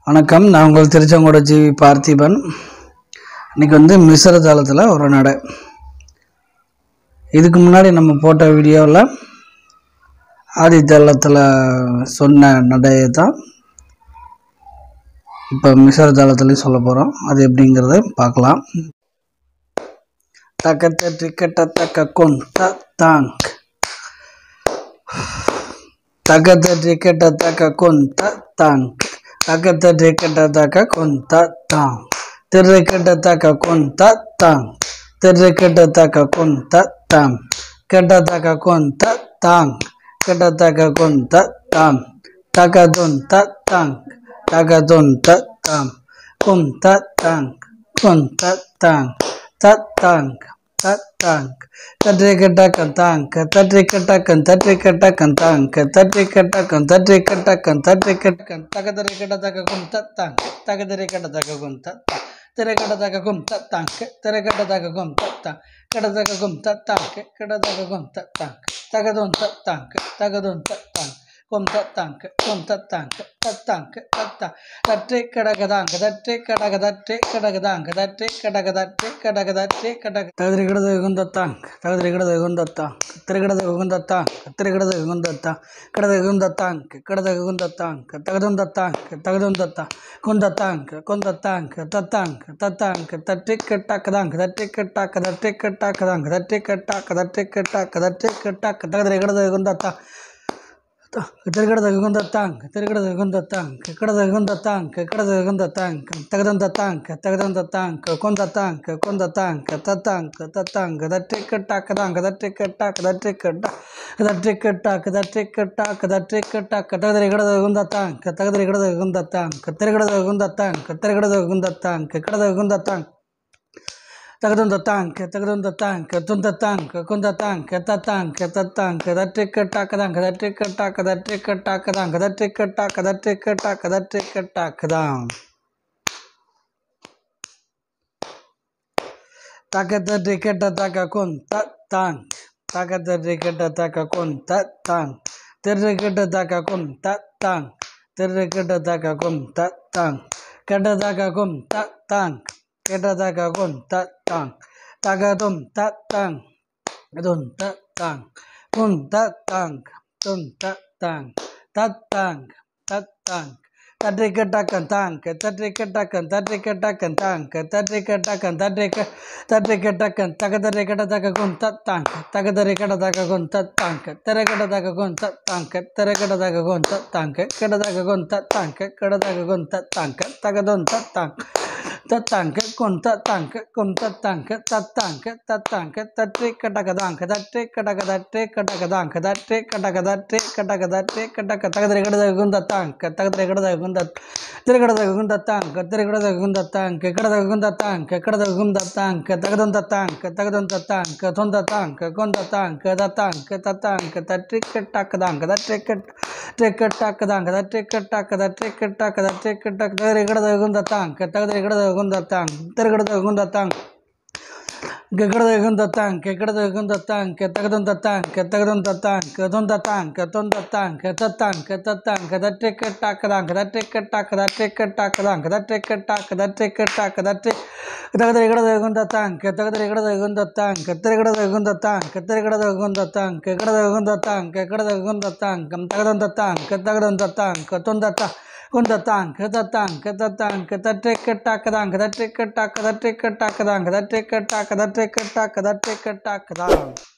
வணக்கம் நான் உங்கள் திருச்செங்கோட ஜிவி பார்த்திபன் இன்னைக்கு வந்து மிஸ்ர தாளத்தில் ஒரு நடை இதுக்கு முன்னாடி நம்ம போட்ட வீடியோவில் ஆதி தாளத்தில் சொன்ன நடையை தான் இப்போ மிஸ்ர தாளத்துலேயும் சொல்ல போகிறோம் அது எப்படிங்கிறத பார்க்கலாம் தக்கத்த டிக்கெட்ட தக்க கொன் த தாங் தகத டிக்கெட்ட தக்க கொந்த தாங் தகத டிக்கெட்ட தக்க கொந்த தாங் திருக்கெட்ட தக்க கொந்த தாங் திருக்கெட்ட தக்க கொந்த தாம் கெட்ட தக்க கொந்த தாங் கெட்ட தக்க கொந்த தாம் தகதுன் தாங் தகதுன் தாம் கொந்த தாங் கொந்த தாங் தத்தாங் தத்தாங் தட்ரிக்கட்டக்கன் தாங்க தட்ரிக்கட்டக்கன் தட்ரிக்கட்டக்கன் தாங்க தட்ரிக்கட்டக்கன் தட்ரிக்கட்டக்கன் தட்ரிக்கட்டக்கன் தகதரிக்கட்ட தகக்கும் தத்தாங்க தகதரிக்கட்ட தகக்கும் தத்தா திரைக்கட்ட தகக்கும் தத்தாங்க திரைக்கட்ட தகக்கும் தத்தாங் கடதகக்கும் தத்தாங்க கடதகக்கும் தத்தாங்க தகதும் தத்தாங்க தகதும் தத்தாங்க கொம் தத்தாங்க கொம் தத்தாங்க தத்தாங்க தத்தா தட்டே கடகதாங்க தட்டே கடக தட்டே கடகதாங்க தட்டே கடக தட்டே கடக தட்டே கடக தகதிரி கிடது குந்தத்தாங்க தகதிரி கிடது குந்தத்தாங்க திரைகிடது குந்தத்தாங்க திரைகிடது குந்தத்தா கிடது குந்தத்தாங்க கிடது குந்தத்தாங்க தகதும் தத்தாங்க தகதும் தத்தா குந்தத்தாங்க குந்தத்தாங்க தத்தாங்க தத்தாங்க தட்டி கெட்டாக்கதாங்க தட்டி கெட்டாக்க தட்டி கெட்டாக்கதாங்க தட்டி கெட்டாக்க தட்டி கெட்டாக்க தட்டி கெட்டாக்க தகதிரி கிடது குந்தத்தா ತಿರುಗಡದ ಗುಂದ ತಾಂಕ್ ತಿರುಗಡದ ಗುಂದ ತಾಂಕ್ ಕಡದ ಗುಂದ ತಾಂಕ್ ಕಡದ ಗುಂದ ತಾಂಕ್ ತೆಗದಂತ ತಾಂಕ್ ತೆಗದಂತ ತಾಂಕ್ ಕೊಂದ ತಾಂಕ್ ಕೊಂದ ತಾಂಕ್ ತತ್ತಾಂಕ್ ತತ್ತಾಂಕ್ ದಟ್ಟಿ ಕಟ್ಟಾಕದಾಂಕ್ ದಟ್ಟಿ ಕಟ್ಟಾಕ ದಟ್ಟಿ ಕಟ್ಟ ದಟ್ಟಿ ಕಟ್ಟಾಕ ದಟ್ಟಿ ಕಟ್ಟಾಕ ದಟ್ಟಿ ಕಟ್ಟಾಕ ತೆಗದ್ರಿ ಗಿಡದ ಗುಂದ ತಾಂಕ್ ತೆಗದ್ರಿ ಗಿಡದ ಗುಂದ ತಾಂಕ್ ತಿರುಗಡದ ಗುಂದ ತಾಂಕ್ ತಿರುಗಡದ ಗುಂದ ತಾಂಕ್ ಕಡದ ಗುಂದ ತಾಂಕ್ ತಗದೊಂದ ತಾಂಕ್ ತಗದೊಂದ ತಾಂಕ್ ತುಂದ ತಾಂಕ್ ಕುಂದ ತಾಂಕ್ ತತ್ತಾಂಕ್ ತತ್ತಾಂಕ್ ದಟ್ಟಿ ಕಟ್ಟಾಕದಾಂಕ್ ದಟ್ಟಿ ಕಟ್ಟಾಕ ದಟ್ಟಿ ಕಟ್ಟಾಕದಾಂಕ್ ದಟ್ಟಿ ಕಟ್ಟಾಕ ದಟ್ಟಿ ಕಟ್ಟಾಕ ದಟ್ಟಿ ಕಟ್ಟಾಕದಾಂ ತಾಕದ ಟಿಕೆಟ್ ತಾಕ ಕುಂತ ತಾಂಕ್ ತಾಕದ ಟಿಕೆಟ್ ತಾಕ ಕುಂತ ತಾಂಕ್ ತಿರ್ರಿಕೆಟ್ ತಾಕ ಕುಂತ ತಾಂಕ್ ತಿರ್ರಿಕೆಟ್ ತಾಕ ಕುಂತ ತಾಂಕ್ ಕೆಟ್ಟದಾಗ ಕುಂತ ತಾಂಕ್ ಕೆಟ್ಟದಾಗ ಕುಂತ ತಾಂಗ್ ತಗದುಂ ತತ್ತಾಂಗ್ ದುಂ ತತ್ತಾಂಗ್ ಕುಂತ ತಾಂಗ್ ತುಂ ತತ್ತಾಂಗ್ ತತ್ತಾಂಗ್ ತತ್ತಾಂಗ್ தட்டி கட்டாக்கன் தாங்க தட்டி கட்டாக்கன் தட்டி கட்டாக்கன் தாங்க தட்டி கட்டாக்கன் தட்டி தட்டி கட்டாக்கன் தகதரை கடதாக குன் தத்தாங்க தகதரை கடதாக குன் தத்தாங்க தெர கடதாக குன் தத்தாங்க தெர கடதாக குன் தத்தாங்க கடதாக குன் தத்தாங்க கடதாக குன் தத்தாங்க தகதுன் தத்தாங்க தத்தாங்க குன் தத்தாங்க குன் தத்தாங்க தத்தாங்க தத்தாங்க தட்டி கடகதாங்க தட்டி கடக தட்டி கடகதாங்க தட்டி கடக தட்டி கடக தட்டி கடக தகதரை கடதாக குன் தத்தாங்க தகதரை கடதாக ಗುಂದ ತಿರುಗಡದ ಗುಂದ ತಾಂಕ ತಿರುಗಡದ ಗುಂದ ತಾಂಕ ಕಡದ ಗುಂದ ತಾಂಕ ಕಡದ ಗುಂದ ತಾಂಕ ತಗದಂತ ತಾಂಕ ತಗದಂತ ತಾಂಕ ತೊಂದ ತಾಂಕ ಕೊಂದ ತಾಂಕ ದತ್ತಾಂಕ ತತ್ತಾಂಕ ತಟ್ಟಿ ಕೆಟ್ಟಾಕದಾಂಕ ದಟ್ಟಿ ಕೆಟ್ಟ ಟೆಕ್ಕಟ್ಟಾಕದಾಂಕ ದಟ್ಟಿ ಕೆಟ್ಟಾಕದ ಟೆಕ್ಕಟ್ಟಾಕದ ಟೆಕ್ಕಟ್ಟಾಕ ತಿರುಗಡದ ಗುಂದ ತಾಂಕ ತಗದ ಗಡದ ಗುಂದ ತಾಂಕ ತಿರುಗಡದ ಗುಂದ ತಾಂಕ ಗಗಡದ ಗುಂದ ತಾಂಕ ಕಡದ ಗುಂದ ತಾಂಕ ತಗದಂತ ತಾಂಕ ತಗದಂತ ತಾಂಕ ತೊಂದ ತಾಂಕ ತೊಂದ ತಾಂಕ ತತ್ತಾಂಕ ತತ್ತಾಂಕ ದಟ್ಟೆ ಕಟ್ಟಾಕದಾಂಕ ದಟ್ಟೆ ಕಟ್ಟಾಕ ದಟ್ಟೆ ಕಟ್ಟಾಕದಾಂಕ ದಟ್ಟೆ ಕಟ್ಟಾಕ ದಟ್ಟೆ ಕಟ್ಟಾಕ ದಟ್ಟೆ ತಗದ ಗಡದ ಗುಂದ ತಾಂಕ ತಗದ ಗಡದ ಗುಂದ ತಾಂಕ ತಿರುಗಡದ ಗುಂದ ತಾಂಕ ತಿರುಗಡದ ಗುಂದ ತಾಂಕ ಕಡದ ಗುಂದ ತಾಂಕ ಕಡದ ಗುಂದ ತಾಂಕ ತಗದಂತ ತಾಂಕ ತಗದಂತ ತಾಂಕ ತೊಂದ ತಾ ಕುಂದ ತಾಂಕ ತತ್ತಾಂಕ ತತ್ತಾಂಕ ತಟ್ಟೆ ಕಟ್ಟಾಕದಾಂಕ ದಟ್ಟೆ ಕಟ್ಟಾಕ ದಟ್ಟೆ ಕಟ್ಟಾಕದಾಂಕ ದಟ್ಟೆ ಕಟ್ಟಾಕ ದಟ್ಟೆ ಕಟ್ಟಾಕ ದಟ್ಟೆ ಕಟ್ಟಾಕದಾಂಕ